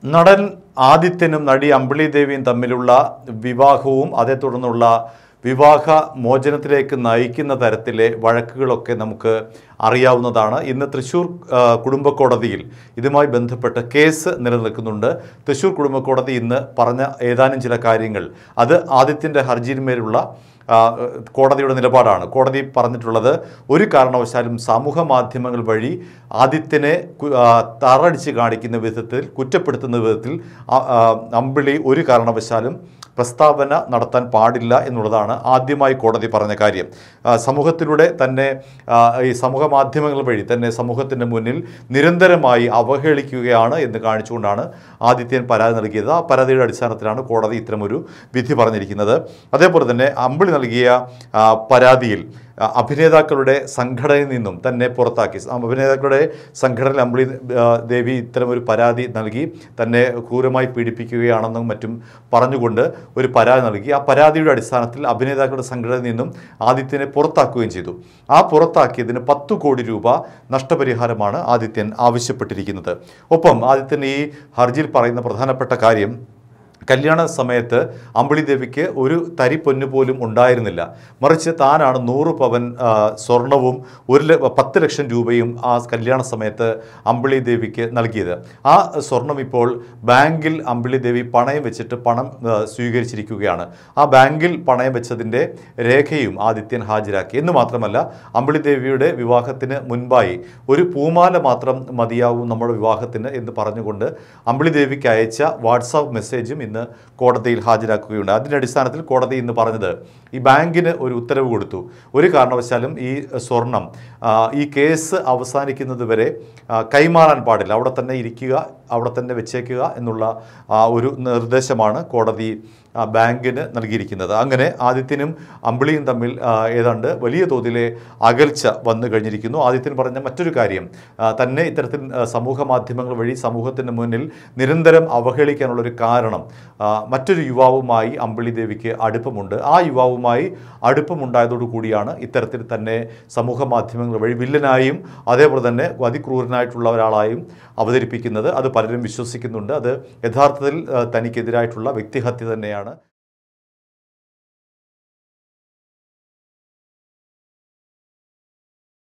നടൻ ആദിത്യനും നടി അമ്പിളി ദേവിയും തമ്മിലുള്ള വിവാഹവും അതേ തുടർന്നുള്ള വിവാഹ മോചനത്തിലേക്ക് നയിക്കുന്ന തരത്തിലെ വഴക്കുകളൊക്കെ നമുക്ക് അറിയാവുന്നതാണ് ഇന്ന് തൃശ്ശൂർ ആ, കുടുംബ കോടതിയിൽ ഇതുമായി ബന്ധപ്പെട്ട് കേസ് നിലനിൽക്കുന്നുണ്ട് തൃശ്ശൂർ കുടുംബ കോടതി ഇന്ന് പറഞ്ഞ ഏതാനും ചില കാര്യങ്ങൾ അത് ആദിത്യൻ്റെ ഹർജിയിന്മേലുള്ള ആ, കോടതിയുടെ നിലപാടാണ് കോടതി പറഞ്ഞിട്ടുള്ളത് ഒരു കാരണവശാലും സമൂഹ മാധ്യമങ്ങൾ വഴി ആദിത്യനെ കു- ആ, താറടിച്ച് കാണിക്കുന്ന വിധത്തിൽ കുറ്റപ്പെടുത്തുന്ന വിധത്തിൽ ആ- ആ, അമ്പിളി ഒരു കാരണവശാലും പ്രസ്താവന നടത്താൻ പാടില്ല എന്നുള്ളതാണ് ആദ്യമായി കോടതി പറഞ്ഞ കാര്യം ആ, സമൂഹത്തിലൂടെ തന്നെ ആ, ഈ സമൂഹ മാധ്യമങ്ങൾ വഴി തന്നെ സമൂഹത്തിൻ്റെ മുന്നിൽ നിരന്തരമായി അവഹേളിക്കുകയാണ് എന്ന് കാണിച്ചുകൊണ്ടാണ് ആദിത്യൻ പരാതി നൽകിയത് ആ പരാതിയുടെ അടിസ്ഥാനത്തിലാണ് കോടതി ഇത്തരമൊരു വിധി പറഞ്ഞിരിക്കുന്നത് അതേപോലെ തന്നെ അമ്പിളി നൽകിയ ആ, പരാതിയിൽ ആ, അഭിനേതാക്കളുടെ സംഘടനയിൽ നിന്നും തന്നെ പുറത്താക്കി ആ, അഭിനേതാക്കളുടെ സംഘടനയിൽ അമ്പിളി ആ, ദേവി ഇത്തരമൊരു പരാതി നൽകി തന്നെ ക്രൂരമായി പീഡിപ്പിക്കുകയാണെന്നും മറ്റും പറഞ്ഞുകൊണ്ട് ഒരു പരാതി നൽകി ആ പരാതിയുടെ അടിസ്ഥാനത്തിൽ അഭിനേതാക്കളുടെ സംഘടനയിൽ നിന്നും ആദിത്യനെ പുറത്താക്കുകയും ചെയ്തു ആ പുറത്താക്കിയതിന് പത്ത് കോടി രൂപ നഷ്ടപരിഹാരമാണ് ആദിത്യൻ ആവശ്യപ്പെട്ടിരിക്കുന്നത് ഒപ്പം ആദിത്യൻ ഈ ഹർജിയിൽ പറയുന്ന പ്രധാനപ്പെട്ട കാര്യം കല്യാണ സമയത്ത് അമ്പിളി ദേവിക്ക് ഒരു തരി പൊന്നു പോലും ഉണ്ടായിരുന്നില്ല മറിച്ച് താനാണ് നൂറ് പവൻ ആ, സ്വർണവും ഒരു ല- പത്ത് ലക്ഷം രൂപയും ആ കല്യാണ സമയത്ത് അമ്പിളി ദേവിക്ക് നൽകിയത് ആ സ്വർണം ഇപ്പോൾ ബാങ്കിൽ അമ്പിളി ദേവി പണയം വെച്ചിട്ട് പണം ആ, സ്വീകരിച്ചിരിക്കുകയാണ് ആ ബാങ്കിൽ പണയം വെച്ചതിൻ്റെ രേഖയും ആദിത്യൻ ഹാജരാക്കി എന്ന് മാത്രമല്ല അമ്പിളി ദേവിയുടെ വിവാഹത്തിന് മുൻപായി ഒരു പൂമാല മാത്രം മതിയാവും നമ്മുടെ വിവാഹത്തിന് എന്ന് പറഞ്ഞുകൊണ്ട് അമ്പിളി ദേവിക്ക് അയച്ച വാട്സാപ്പ് മെസ്സേജും ഇന്ന് കോടതിയിൽ ഹാജരാക്കുകയുണ്ട് അതിൻ്റെ അടിസ്ഥാനത്തിൽ കോടതി ഇന്ന് പറഞ്ഞത് ഈ ബാങ്കിന് ഒരു ഉത്തരവ് കൊടുത്തു ഒരു കാരണവശാലും ഈ സ്വർണം ആ, ഈ കേസ് അവസാനിക്കുന്നത് വരെ ആ, കൈമാറാൻ പാടില്ല അവിടെ തന്നെ ഇരിക്കുക അവിടെ തന്നെ വെച്ചേക്കുക എന്നുള്ള ആ, ഒരു നിർദ്ദേശമാണ് കോടതി ആ, ബാങ്കിന് നൽകിയിരിക്കുന്നത് അങ്ങനെ ആദിത്യനും അമ്പിളിയും തമ്മിൽ ആ, ഏതാണ്ട് വലിയ തോതിലെ അകൽച്ച വന്നു കഴിഞ്ഞിരിക്കുന്നു ആദിത്യൻ പറഞ്ഞ മറ്റൊരു കാര്യം ആ, തന്നെ ഇത്തരത്തിൽ ആ, സമൂഹ മാധ്യമങ്ങൾ വഴി സമൂഹത്തിന് മുന്നിൽ നിരന്തരം അവഹേളിക്കാനുള്ളൊരു കാരണം ആ, മറ്റൊരു യുവാവുമായി അമ്പിളി ദേവിക്ക് അടുപ്പമുണ്ട് ആ യുവാവുമായി അടുപ്പമുണ്ടായതോടു കൂടിയാണ് ഇത്തരത്തിൽ തന്നെ സമൂഹ മാധ്യമങ്ങൾ വഴി വില്ലനായും അതേപോലെ തന്നെ അതിക്രൂരനായിട്ടുള്ള ഒരാളായും അവതരിപ്പിക്കുന്നത് അത് പലരും വിശ്വസിക്കുന്നുണ്ട് അത് യഥാർത്ഥത്തിൽ ആ, തനിക്കെതിരായിട്ടുള്ള വ്യക്തിഹത്യ തന്നെയാണ്